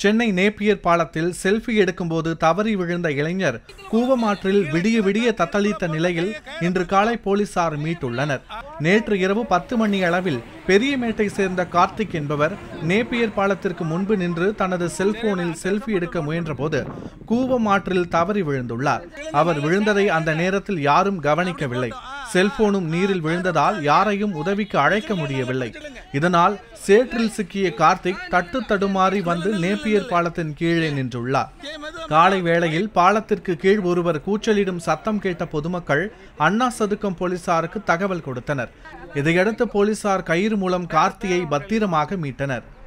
Chennai Napier பாலத்தில் selfie எடுக்கும்போது தவறி விழுந்த இளைஞர் கூவமாற்றில் விடிய விடிய தத்தளித்த நிலையில் இன்று காலை போலீசார் மீட்டுள்ளனர் நேற்று இரவு பத்து மணி அளவில் பெரியமேட்டை சேர்ந்த கார்த்திக் என்பவர் நேப்பியர் பாலத்திற்கு முன்பு நின்று தனது செல்போனில் செல்ஃபி எடுக்க முயன்றபோது கூவமாற்றில் தவறி விழுந்துள்ளார் அவர் விழுந்ததை அந்த நேரத்தில் யாரும் கவனிக்கவில்லை செல்போனும் நீரில் விழுந்ததால் யாரையும் உதவிக்கு அழைக்க முடியவில்லை இதனால் சேற்றில் சிக்கிய கார்த்திக் தட்டு தடுமாறி வந்து நேப்பியர் பாலத்தின் கீழே நின்றுள்ளார் காலை வேளையில் பாலத்திற்கு கீழ் ஒருவர் கூச்சலிடும் சத்தம் கேட்ட பொதுமக்கள் அண்ணா சதுக்கம் போலீசாருக்கு தகவல் கொடுத்தனர் இதையடுத்து போலீசார் கயிறு மூலம் கார்த்தியை பத்திரமாக மீட்டனர்